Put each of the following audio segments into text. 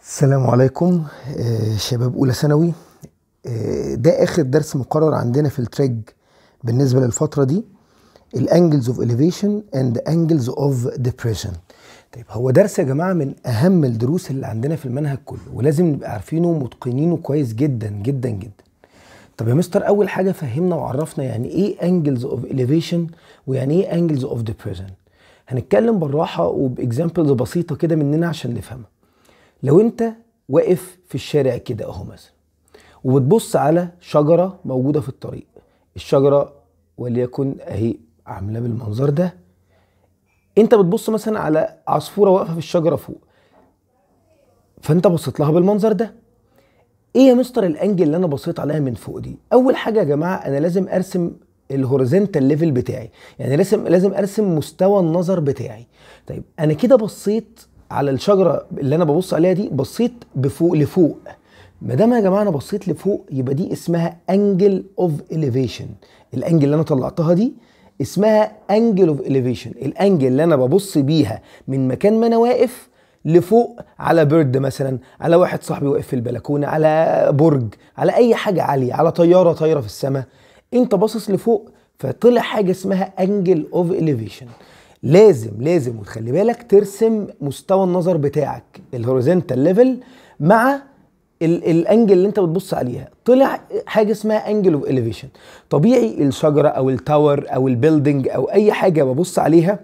السلام عليكم آه، شباب اولى ثانوي آه، ده اخر درس مقرر عندنا في التريج بالنسبه للفتره دي الانجلز اوف اليفيشن اند انجلز اوف ديبريشن طيب هو درس يا جماعه من اهم الدروس اللي عندنا في المنهج كله ولازم نبقى عارفينه ومتقنينه كويس جدا جدا جدا طب يا مستر اول حاجه فهمنا وعرفنا يعني ايه انجلز اوف اليفيشن ويعني ايه انجلز اوف ديبريشن هنتكلم بالراحه وباكزامبلز بسيطه كده مننا عشان نفهمها لو انت واقف في الشارع كده اهو مثلا وبتبص على شجره موجوده في الطريق الشجره وليكن اهي عامله بالمنظر ده انت بتبص مثلا على عصفوره واقفه في الشجره فوق فانت بصيت لها بالمنظر ده ايه يا مستر الانجل اللي انا بصيت عليها من فوق دي اول حاجه يا جماعه انا لازم ارسم الهوريزونتال ليفل بتاعي يعني لازم لازم ارسم مستوى النظر بتاعي طيب انا كده بصيت على الشجره اللي انا ببص عليها دي بصيت بفوق لفوق ما دام يا جماعه انا بصيت لفوق يبقى دي اسمها انجل اوف اليفيشن الانجل اللي انا طلعتها دي اسمها انجل اوف اليفيشن الانجل اللي انا ببص بيها من مكان ما انا واقف لفوق على بيرد مثلا على واحد صاحبي واقف في البلكونه على برج على اي حاجه عاليه على طياره طايره في السماء انت باصص لفوق فطلع حاجه اسمها انجل اوف اليفيشن لازم لازم وتخلي بالك ترسم مستوى النظر بتاعك الهوريزونتال ليفل مع ال- الانجل اللي انت بتبص عليها طلع حاجه اسمها انجل اوف اليفيشن طبيعي الشجره او التاور او البيلدينج او اي حاجه ببص عليها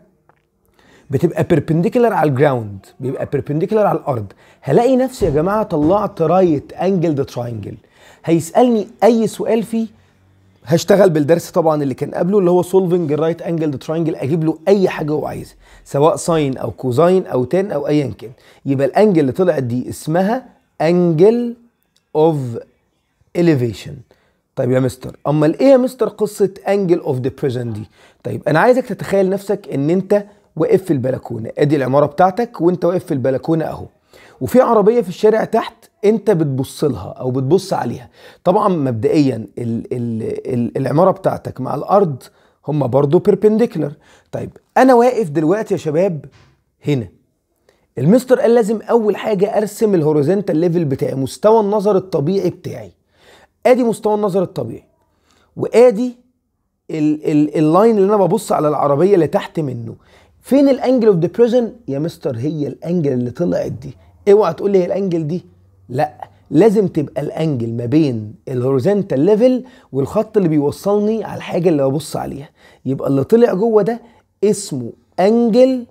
بتبقى بيربنديكولار على الجراوند بيبقى بيربنديكولار على الارض هلاقي نفسي يا جماعه طلعت رايت انجل ذا تراينجل هيسالني اي سؤال فيه هشتغل بالدرس طبعا اللي كان قبله اللي هو سولفنج الرايت انجل ذا تراينجل اجيب له اي حاجه هو عايزها سواء ساين او كوزاين او تان او ايا كان يبقى الانجل اللي طلعت دي اسمها انجل اوف elevation طيب يا مستر امال ايه يا مستر قصه انجل اوف ديبريشن دي طيب انا عايزك تتخيل نفسك ان انت واقف في البلكونه ادي العماره بتاعتك وانت واقف في البلكونه اهو وفي عربيه في الشارع تحت انت بتبص لها او بتبص عليها طبعا مبدئيا ال ال ال العماره بتاعتك مع الارض هما برضو بيربنديكولار طيب انا واقف دلوقتي يا شباب هنا المستر قال لازم اول حاجه ارسم الهوريزونتال ليفل بتاعي مستوى النظر الطبيعي بتاعي ادي مستوى النظر الطبيعي وادي ال- ال- اللاين اللي انا ببص على العربيه اللي تحت منه فين الانجل اوف ديبريشن يا مستر هي الانجل اللي طلعت دي اوعى تقول لي هي الانجل دي لا لازم تبقى الانجل ما بين الهوريزونتال ليفل والخط اللي بيوصلني على الحاجه اللي ببص عليها يبقى اللي طلع جوه ده اسمه انجل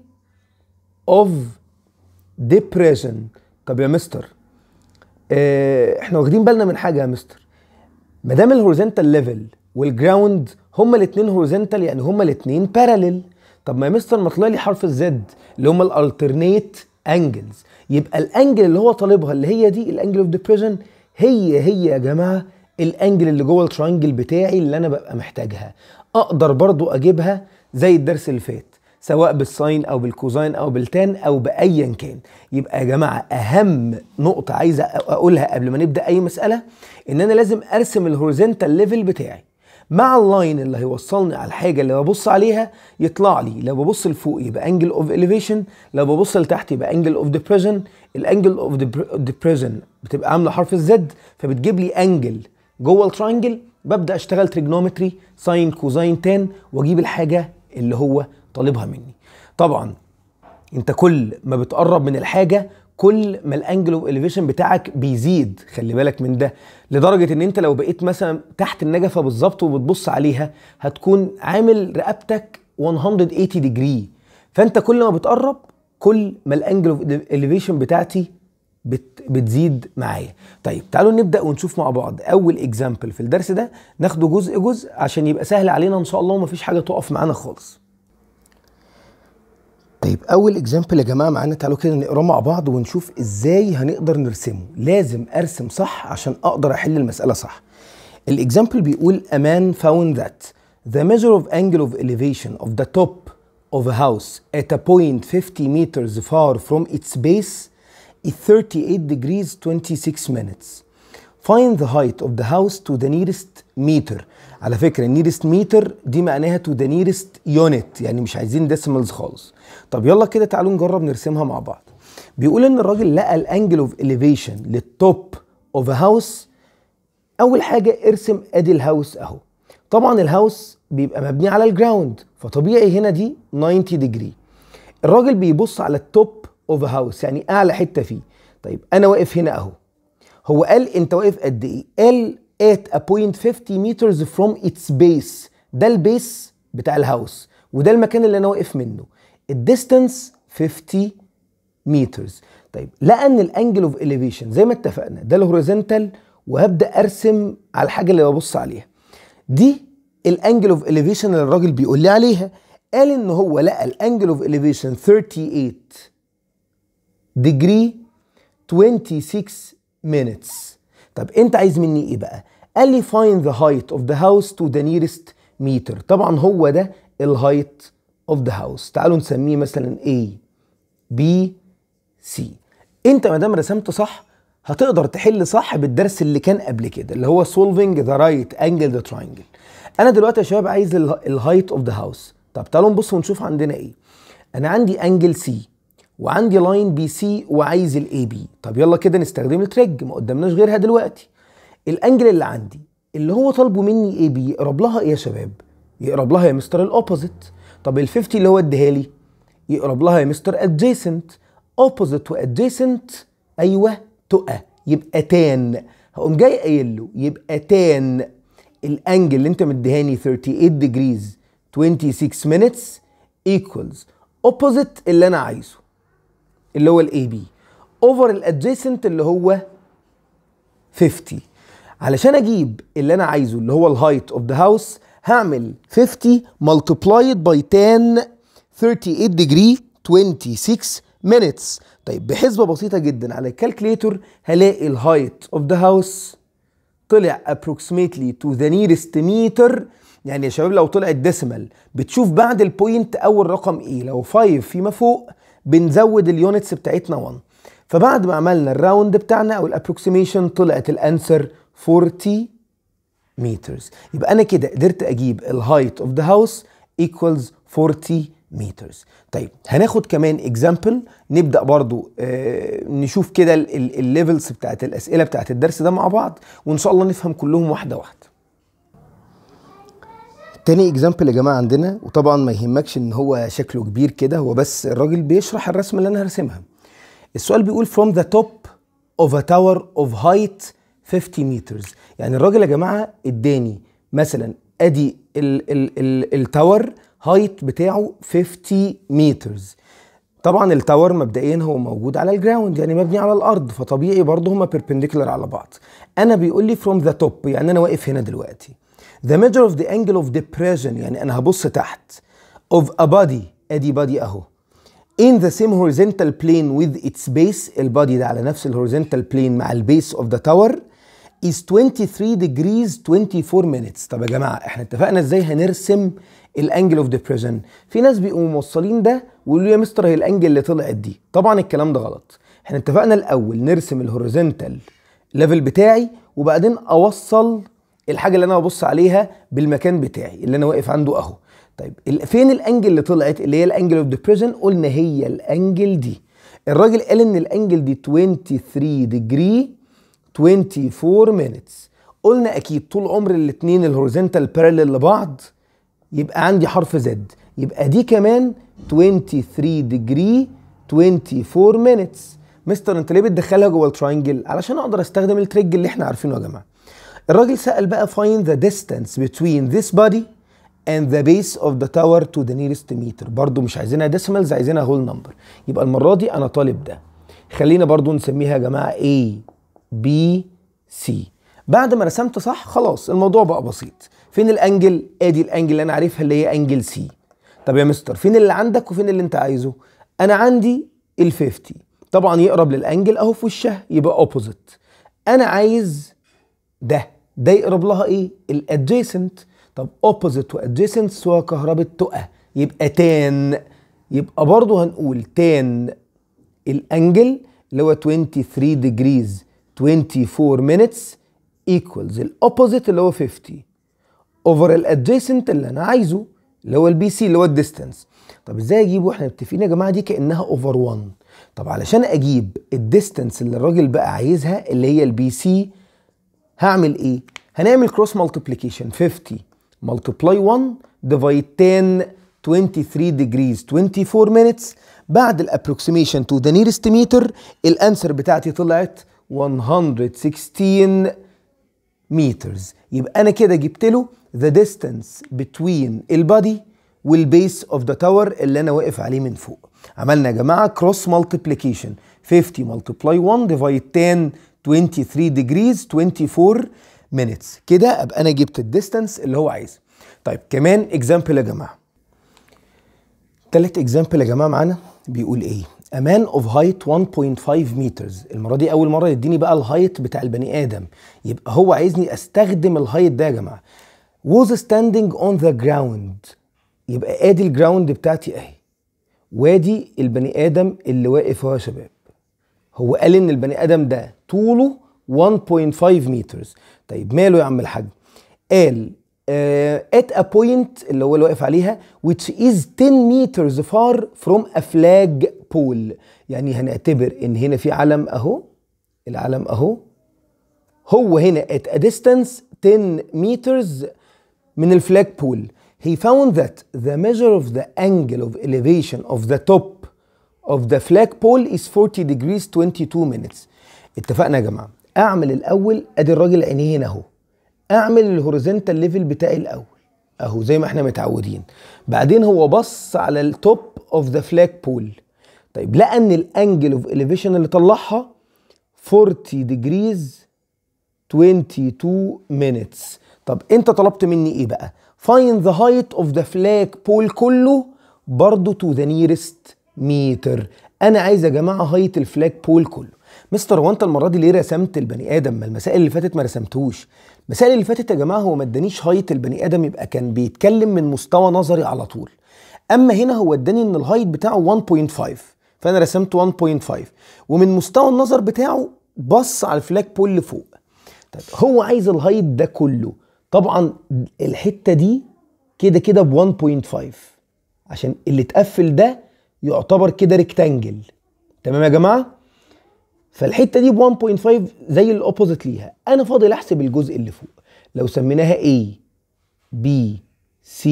اوف ديبريشن طب يا مستر آه، احنا واخدين بالنا من حاجه يا مستر ما دام الهوريزونتال ليفل والجراوند هما الاثنين هوريزونتال يعني هما الاثنين باراليل طب ما يا مستر ما طلع لي حرف الزد اللي هما الالترنيت انجلز يبقى الانجل اللي هو طالبها اللي هي دي الانجل اوف ديبريشن هي هي يا جماعه الانجل اللي جوه التراينجل بتاعي اللي انا ببقى محتاجها اقدر برضو اجيبها زي الدرس اللي فات سواء بالساين او بالكوزاين او بالتان او بايا كان يبقى يا جماعه اهم نقطه عايزه اقولها قبل ما نبدا اي مساله ان انا لازم ارسم الهوريزونتال ليفل بتاعي مع اللاين اللي هيوصلني على الحاجه اللي ببص عليها يطلع لي لو ببص لفوق يبقى انجل اوف اليفيشن لو ببص لتحت يبقى انجل اوف ديبريشن الانجل اوف ديبريشن بتبقى عامله حرف الزد فبتجيب لي انجل جوه التراينجل ببدا اشتغل تريجنومتري ساين كوزاين تان واجيب الحاجه اللي هو طالبها مني طبعا انت كل ما بتقرب من الحاجه كل ما الانجل اوف اليفيشن بتاعك بيزيد خلي بالك من ده لدرجه ان انت لو بقيت مثلا تحت النجفه بالظبط وبتبص عليها هتكون عامل رقبتك 180 ديجري فانت كل ما بتقرب كل ما الانجل اوف اليفيشن بتاعتي بت بتزيد معايا طيب تعالوا نبدا ونشوف مع بعض اول اكزامبل في الدرس ده ناخده جزء جزء عشان يبقى سهل علينا ان شاء الله ومفيش حاجه تقف معانا خالص طيب اول اكزامبل يا جماعه معانا تعالوا كده نقراه مع بعض ونشوف ازاي هنقدر نرسمه لازم ارسم صح عشان اقدر احل المساله صح الاكزامبل بيقول a man found that the measure of angle of elevation of the top of a house at a point 50 meters far from its base is 38 degrees 26 minutes find the height of the house to the nearest meter على فكره nearest meter دي معناها to the nearest unit يعني مش عايزين decimals خالص طب يلا كده تعالوا نجرب نرسمها مع بعض بيقول ان الراجل لقى الانجل اوف اليفيشن للتوب اوف هاوس اول حاجه ارسم ادي الهاوس اهو طبعا الهاوس بيبقى مبني على الجراوند فطبيعي هنا دي 90 ديجري الراجل بيبص على التوب اوف هاوس يعني اعلى حته فيه طيب انا واقف هنا اهو هو قال انت واقف قد ايه قال at a point 50 meters from its base ده البيس بتاع الهاوس وده المكان اللي انا واقف منه الديستانس 50 مترز طيب لقى ان الانجل اوف اليفيشن زي ما اتفقنا ده الهوريزونتال وهبدا ارسم على الحاجه اللي ببص عليها دي الانجل اوف اليفيشن اللي الراجل بيقول لي عليها قال ان هو لقى الانجل اوف اليفيشن 38 ديجري 26 minutes طب انت عايز مني ايه بقى قال لي find the height of the house to the nearest meter طبعا هو ده الهايت of the house تعالوا نسميه مثلا A B C انت ما دام رسمت صح هتقدر تحل صح بالدرس اللي كان قبل كده اللي هو solving the right angle the triangle انا دلوقتي يا شباب عايز الهايت اوف ذا هاوس طب تعالوا نبص ونشوف عندنا ايه انا عندي انجل سي وعندي لاين بي سي وعايز الاي بي طب يلا كده نستخدم التريج ما قدامناش غيرها دلوقتي الانجل اللي عندي اللي هو طالبه مني اي بي يقرب لها ايه يا شباب يقرب لها يا مستر الاوبوزيت طب ال 50 اللي هو اديها لي يقرب لها يا مستر ادجيسنت اوبوزيت وادجيسنت ايوه تقى يبقى تان هقوم جاي قايل له يبقى تان الانجل اللي انت مديهاني 38 ديجريز 26 minutes equals opposite اللي انا عايزه اللي هو الاي بي اوفر الادجيسنت اللي هو 50 علشان اجيب اللي انا عايزه اللي هو الهايت اوف ذا هاوس هعمل 50 multiplied by 10 38 degree 26 minutes طيب بحسبة بسيطة جدا على الكالكليتور هلاقي الهايت اوف ذا هاوس طلع approximately to the nearest meter يعني يا شباب لو طلع الديسيمال بتشوف بعد البوينت اول رقم ايه لو 5 فيما فوق بنزود اليونتس بتاعتنا 1 فبعد ما عملنا الراوند بتاعنا او الابروكسيميشن طلعت الانسر 40 مترز يبقى انا كده قدرت اجيب الهايت اوف ذا هاوس ايكوالز 40 مترز طيب هناخد كمان اكزامبل نبدا برضو آه نشوف كده الليفلز بتاعت الاسئله بتاعت الدرس ده مع بعض وان شاء الله نفهم كلهم واحده واحده تاني اكزامبل يا جماعه عندنا وطبعا ما يهمكش ان هو شكله كبير كده هو بس الراجل بيشرح الرسمه اللي انا هرسمها السؤال بيقول from the top of a tower of height 50 meters يعني الراجل يا جماعه اداني مثلا ادي ال ال ال التاور هايت بتاعه 50 مترز طبعا التاور مبدئيا هو موجود على الجراوند يعني مبني على الارض فطبيعي برضه هما بيربنديكولار على بعض انا بيقول لي from the top يعني انا واقف هنا دلوقتي the measure of the angle of depression يعني انا هبص تحت of a body ادي body اهو in the same horizontal plane with its base البادي ده على نفس الهوريزونتال plane مع البيس of the tower is 23 degrees 24 minutes طب يا جماعه احنا اتفقنا ازاي هنرسم الانجل اوف ديبريشن في ناس بيقوموا موصلين ده ويقولوا يا مستر هي الانجل اللي طلعت دي طبعا الكلام ده غلط احنا اتفقنا الاول نرسم الهوريزونتال ليفل بتاعي وبعدين اوصل الحاجه اللي انا ببص عليها بالمكان بتاعي اللي انا واقف عنده اهو طيب فين الانجل اللي طلعت اللي هي الانجل اوف ديبريشن قلنا هي الانجل دي الراجل قال ان الانجل دي 23 ديجري 24 minutes قلنا اكيد طول عمر الاثنين الهوريزونتال بارلل لبعض يبقى عندي حرف زد يبقى دي كمان 23 ديجري 24 minutes مستر انت ليه بتدخلها جوه التراينجل علشان اقدر استخدم التريج اللي احنا عارفينه يا جماعه الراجل سأل بقى find the distance between this body and the base of the tower to the nearest meter برضو مش عايزينها decimals عايزينها whole number يبقى المرة دي أنا طالب ده خلينا برضو نسميها يا جماعة A B C بعد ما رسمت صح خلاص الموضوع بقى بسيط فين الانجل ادي الانجل اللي انا عارفها اللي هي انجل سي طب يا مستر فين اللي عندك وفين اللي انت عايزه انا عندي ال 50 طبعا يقرب للانجل اهو في وشها يبقى اوبوزيت انا عايز ده ده يقرب لها ايه الادجيسنت طب اوبوزيت وادجيسنت سوا كهرباء تقى يبقى تان يبقى برضه هنقول تان الانجل اللي هو 23 ديجريز 24 minutes equals الاوبوزيت اللي هو 50 اوفر الادجيسنت اللي انا عايزه اللي هو البي سي اللي هو الديستانس طب ازاي اجيبه احنا متفقين يا جماعه دي كانها اوفر 1 طب علشان اجيب الديستنس اللي الراجل بقى عايزها اللي هي البي سي هعمل ايه هنعمل كروس مالتيبليكيشن 50 ملتبلاي 1 ديفايد 10 23 degrees 24 minutes بعد الابروكسيميشن تو ذا نيرست متر الانسر بتاعتي طلعت 116 meters يبقى انا كده جبت له the distance between البادي والبيس اوف ذا تاور اللي انا واقف عليه من فوق عملنا يا جماعه كروس مالتيبليكيشن 50 ملتبلاي 1 ديفايد 10 23 degrees 24 minutes كده ابقى انا جبت الديستانس اللي هو عايزه طيب كمان اكزامبل يا جماعه تالت اكزامبل يا جماعه معانا بيقول ايه A man of height 1.5 meters المرة دي أول مرة يديني بقى الهايت بتاع البني آدم يبقى هو عايزني أستخدم الهايت ده يا جماعة was standing on the ground يبقى ادي الجراوند بتاعتي اهي وادي البني ادم اللي واقف اهو يا شباب هو قال ان البني ادم ده طوله 1.5 مترز طيب ماله يا عم الحاج قال uh, at a point اللي هو اللي واقف عليها which is 10 meters far from a flag pole يعني هنعتبر ان هنا في علم اهو العلم اهو هو هنا at a distance 10 meters من الفلاج بول he found that the measure of the angle of elevation of the top of the flagpole is 40 degrees 22 minutes اتفقنا يا جماعه اعمل الاول ادي الراجل عينيه هنا اهو اعمل الهوريزونتال ليفل بتاعي الاول اهو زي ما احنا متعودين بعدين هو بص على التوب اوف ذا فلاج بول طيب لقى ان الانجل اوف elevation اللي طلعها 40 degrees 22 minutes طب انت طلبت مني ايه بقى find the height of the flag pole كله برضو to the nearest meter انا عايز يا جماعه هايت الفلاج بول كله مستر هو انت المره دي ليه رسمت البني ادم ما المسائل اللي فاتت ما رسمتوش المسائل اللي فاتت يا جماعه هو ما ادانيش هايت البني ادم يبقى كان بيتكلم من مستوى نظري على طول اما هنا هو اداني ان الهايت بتاعه 1.5 فانا رسمت 1.5 ومن مستوى النظر بتاعه بص على الفلاج بول لفوق طيب هو عايز الهايت ده كله طبعا الحته دي كده كده ب 1.5 عشان اللي اتقفل ده يعتبر كده ريكتانجل تمام يا جماعه فالحته دي ب 1.5 زي الاوبوزيت ليها انا فاضل احسب الجزء اللي فوق لو سميناها A B C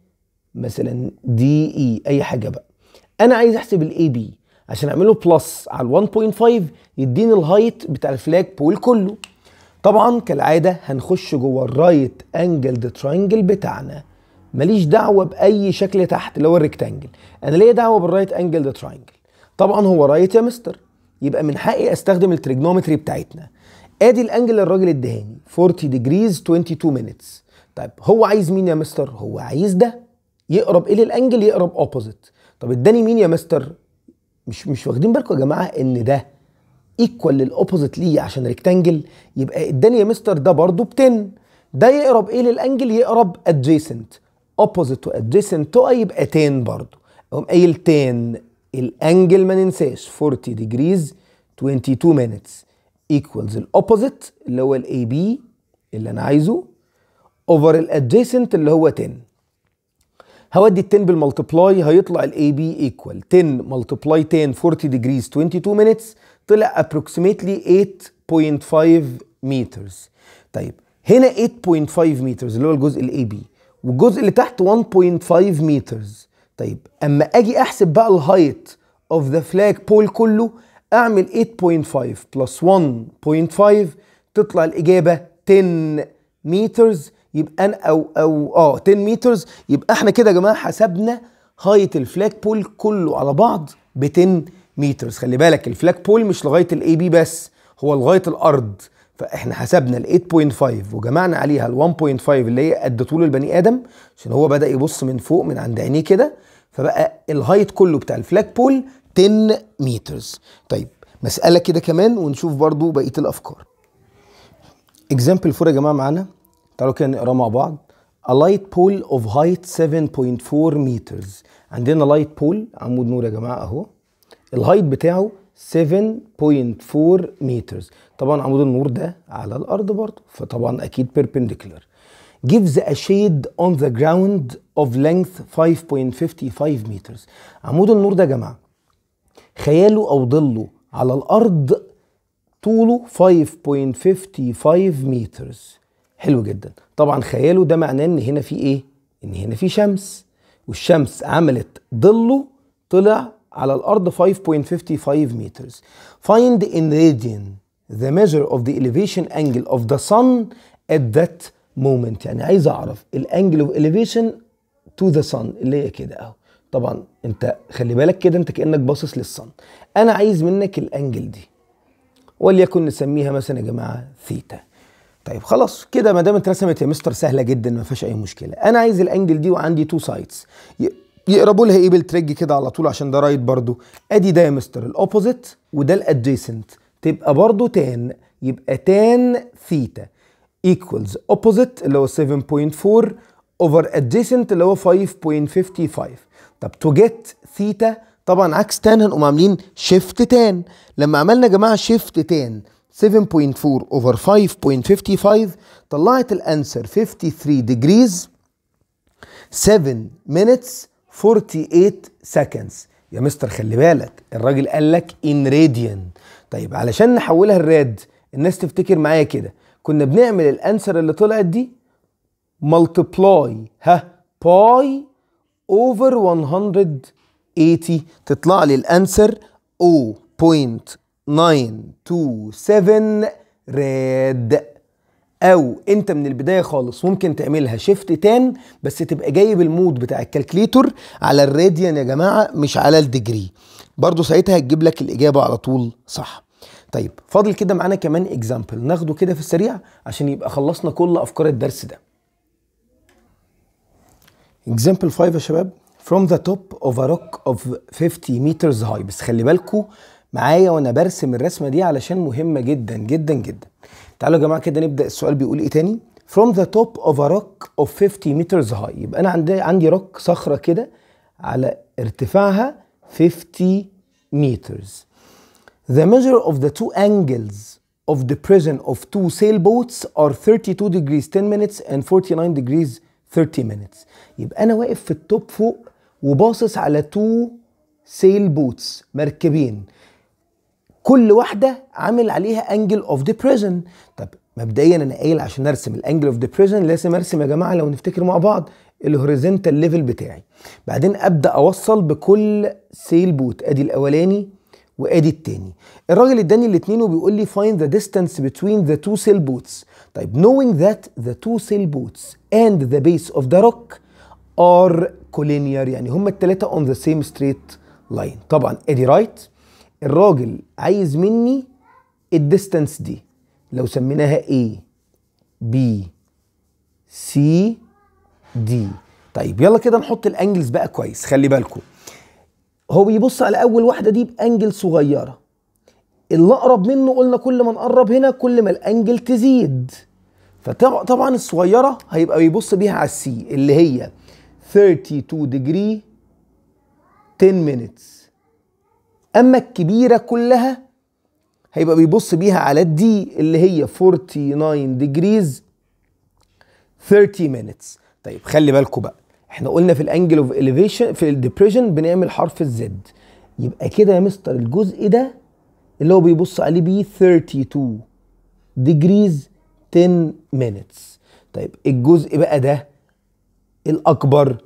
مثلا D E اي حاجه بقى انا عايز احسب الاي بي عشان اعمله بلس على ال 1.5 يديني الهايت بتاع الفلاج بول كله طبعا كالعاده هنخش جوه الرايت انجل تراينجل بتاعنا ماليش دعوه باي شكل تحت اللي هو الريكتانجل انا ليا دعوه بالرايت انجل تراينجل طبعا هو رايت يا مستر يبقى من حقي استخدم التريجنومتري بتاعتنا ادي الانجل اللي الراجل ادهاني 40 ديجريز 22 مينتس طيب هو عايز مين يا مستر هو عايز ده يقرب ايه للانجل يقرب اوبوزيت طب اداني مين يا مستر مش مش واخدين بالكم يا جماعه ان ده ايكوال للاوبوزيت ليه عشان ريكتانجل يبقى اداني يا مستر ده برضه ب 10 ده يقرب ايه للانجل يقرب ادجيسنت اوبوزيت تو ادجيسنت تو يبقى 10 برضه اقوم قايل 10 الانجل ما ننساش 40 ديجريز 22 مينتس ايكوالز الاوبوزيت اللي هو الاي بي اللي انا عايزه اوفر الادجيسنت اللي هو 10 هودي ال 10 بالملتبلاي هيطلع الاي بي ايكوال 10 ملتبلاي 10 40 ديجريز 22 مينتس طلع approximately 8.5 مترز طيب هنا 8.5 مترز اللي هو الجزء الاي بي والجزء اللي تحت 1.5 مترز طيب اما اجي احسب بقى الهايت اوف ذا فلاج بول كله اعمل 8.5 بلس 1.5 تطلع الاجابه 10 مترز يبقى انا او او اه 10 مترز يبقى احنا كده يا جماعه حسبنا هايت الفلاج بول كله على بعض ب 10 مترز خلي بالك الفلاج بول مش لغايه الاي بي بس هو لغايه الارض فاحنا حسبنا ال 8.5 وجمعنا عليها ال 1.5 اللي هي قد طول البني ادم عشان هو بدا يبص من فوق من عند عينيه كده فبقى الهايت كله بتاع الفلاج بول 10 مترز طيب مساله كده كمان ونشوف برضو بقيه الافكار اكزامبل 4 يا جماعه معانا تعالوا كده نقرا مع بعض A light pole of height 7.4 meters عندنا لايت بول عمود نور يا جماعه اهو الهايت بتاعه 7.4 مترز طبعا عمود النور ده على الارض برضه فطبعا اكيد perpendicular gives a shade on the ground of length 5.55 meters عمود النور ده يا جماعه خياله او ظله على الارض طوله 5.55 مترز حلو جدا طبعا خياله ده معناه ان هنا في ايه ان هنا في شمس والشمس عملت ظله طلع على الارض 5.55 مترز find in radian the measure of the elevation angle of the sun at that moment يعني عايز اعرف الانجل اوف elevation to the sun اللي هي كده اهو طبعا انت خلي بالك كده انت كانك باصص للصن انا عايز منك الانجل دي وليكن نسميها مثلا يا جماعه ثيتا طيب خلاص كده ما دام اترسمت يا مستر سهله جدا ما فيهاش اي مشكله انا عايز الانجل دي وعندي تو سايدز يقربوا لها ايه بالتريج كده على طول عشان ده رايت برضو ادي ده يا مستر الاوبوزيت وده الادجيسنت تبقى برضو تان يبقى تان ثيتا ايكوالز اوبوزيت اللي هو 7.4 اوفر ادجيسنت اللي هو 5.55 طب تو جيت ثيتا طبعا عكس تان هنقوم عاملين شيفت تان لما عملنا يا جماعه شيفت تان 7.4 اوفر 5.55 طلعت الانسر 53 ديجريز 7 minutes 48 seconds يا مستر خلي بالك الراجل قال لك ان راديان طيب علشان نحولها الراد الناس تفتكر معايا كده كنا بنعمل الانسر اللي طلعت دي ملتبلاي ها باي اوفر 180 تطلع لي الانسر 0.927 راد او انت من البدايه خالص ممكن تعملها شيفت تان بس تبقى جايب المود بتاع الكالكليتور على الراديان يا جماعه مش على الديجري برضو ساعتها هتجيب لك الاجابه على طول صح طيب فاضل كده معانا كمان اكزامبل ناخده كده في السريع عشان يبقى خلصنا كل افكار الدرس ده اكزامبل 5 يا شباب from the top of a rock of 50 meters high بس خلي بالكم معايا وانا برسم الرسمه دي علشان مهمه جدا جدا جدا تعالوا يا جماعه كده نبدا السؤال بيقول ايه تاني from the top of a rock of 50 meters high يبقى انا عندي عندي روك صخره كده على ارتفاعها 50 meters the measure of the two angles of depression of two sailboats are 32 degrees 10 minutes and 49 degrees 30 minutes يبقى انا واقف في التوب فوق وباصص على تو سيل بوتس مركبين كل واحده عامل عليها انجل اوف ديبريشن طب مبدئيا انا قايل عشان ارسم الانجل اوف ديبريشن لازم ارسم يا جماعه لو نفتكر مع بعض الهوريزونتال ليفل بتاعي بعدين ابدا اوصل بكل سيل بوت ادي الاولاني وادي التاني الراجل اداني الاثنين وبيقول لي find the distance between the two sail boats طيب knowing that the two sail boats and the base of the rock are collinear يعني هما التلاتة on the same straight line طبعا ادي رايت right. الراجل عايز مني الديستانس دي لو سميناها A B C D طيب يلا كده نحط الانجلز بقى كويس خلي بالكم هو بيبص على اول واحده دي بانجل صغيره اللي اقرب منه قلنا كل ما نقرب هنا كل ما الانجل تزيد فطبعا الصغيره هيبقى بيبص بيها على السي اللي هي 32 degree 10 minutes اما الكبيره كلها هيبقى بيبص بيها على الدي اللي هي 49 degrees 30 minutes طيب خلي بالكم بقى احنا قلنا في الانجل اوف elevation في الديبريشن بنعمل حرف الزد يبقى كده يا مستر الجزء ده اللي هو بيبص عليه بيه 32 degrees 10 minutes طيب الجزء بقى ده الاكبر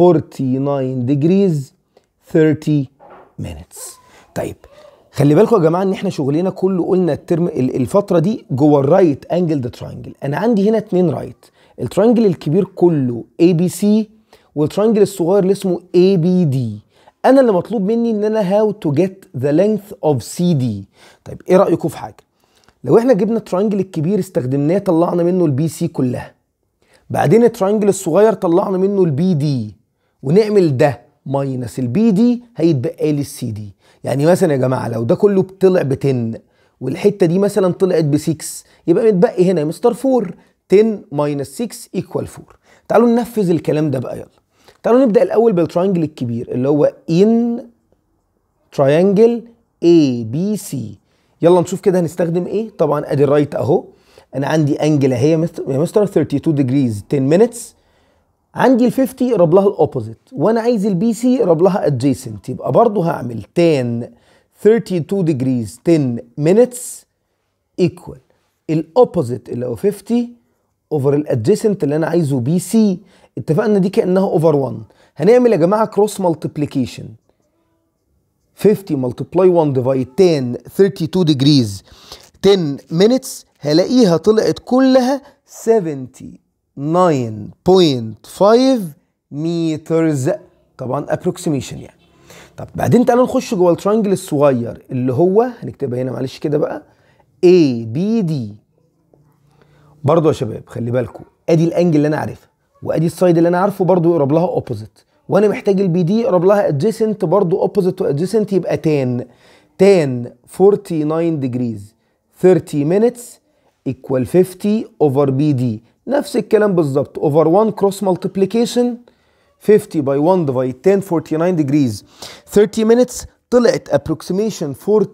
49 degrees 30 minutes طيب خلي بالكم يا جماعه ان احنا شغلنا كله قلنا الترم الفتره دي جوه الرايت انجل ده ترانجل انا عندي هنا اتنين رايت الترانجل الكبير كله اي بي سي والترانجل الصغير اللي اسمه اي بي دي انا اللي مطلوب مني ان انا هاو تو جيت ذا لينث اوف سي دي طيب ايه رايكم في حاجه لو احنا جبنا الترانجل الكبير استخدمناه طلعنا منه البي سي كلها بعدين الترانجل الصغير طلعنا منه البي دي ونعمل ده ماينس البي دي هيتبقى لي السي دي يعني مثلا يا جماعه لو ده كله طلع ب 10 والحته دي مثلا طلعت ب 6 يبقى متبقي هنا يا مستر 4 10 ماينس 6 ايكوال 4 تعالوا ننفذ الكلام ده بقى يلا تعالوا نبدا الاول بالتراينجل الكبير اللي هو ان تراينجل اي بي سي يلا نشوف كده هنستخدم ايه طبعا ادي الرايت اهو انا عندي انجل اهي يا مستر 32 ديجريز 10 مينتس عندي ال 50 يقرب لها الاوبوزيت وانا عايز البي سي يقرب لها ادجيسنت يبقى برضه هعمل تان 32 degrees 10 minutes equal الاوبوزيت اللي هو 50 اوفر الادجيسنت اللي انا عايزه بي سي اتفقنا دي كانها اوفر 1 هنعمل يا جماعه كروس مالتيبليكيشن 50 multiply 1 divide 10 32 degrees 10 minutes هلاقيها طلعت كلها 79.5 مترز طبعا approximation يعني طب بعدين تعالوا نخش جوه الترانجل الصغير اللي هو هنكتبها هنا معلش كده بقى A B D برضه يا شباب خلي بالكم ادي الانجل اللي انا عارفها وادي السايد اللي انا عارفه برضه يقرب لها اوبوزيت وانا محتاج البي دي يقرب لها ادجيسنت برضه اوبوزيت وادجيسنت يبقى تان تان 49 ديجريز 30 minutes equal 50 over BD نفس الكلام بالظبط over 1 cross multiplication 50 by 1 divide 10 49 degrees 30 minutes طلعت approximation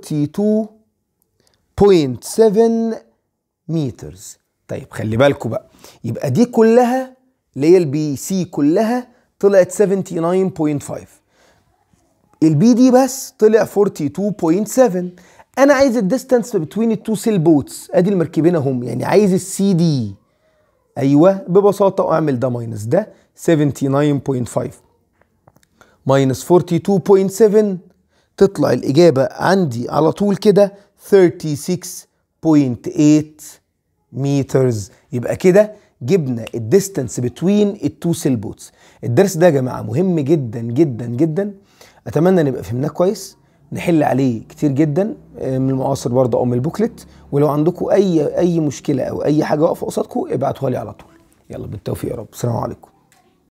42.7 meters طيب خلي بالكم بقى يبقى دي كلها اللي هي البي سي كلها طلعت 79.5 البي دي بس طلع 42.7 انا عايز الديستانس بين التو سيل بوتس ادي المركبين اهم يعني عايز السي دي ايوه ببساطه اعمل ده ماينس ده 79.5 ماينس 42.7 تطلع الاجابه عندي على طول كده 36.8 مترز يبقى كده جبنا الديستانس بتوين التو سيل بوتس الدرس ده يا جماعه مهم جدا جدا جدا اتمنى نبقى فهمناه كويس نحل عليه كتير جدا من المعاصر برضه او من البوكلت ولو عندكم اي اي مشكله او اي حاجه واقفه قصادكم ابعتوها لي على طول يلا بالتوفيق يا رب السلام عليكم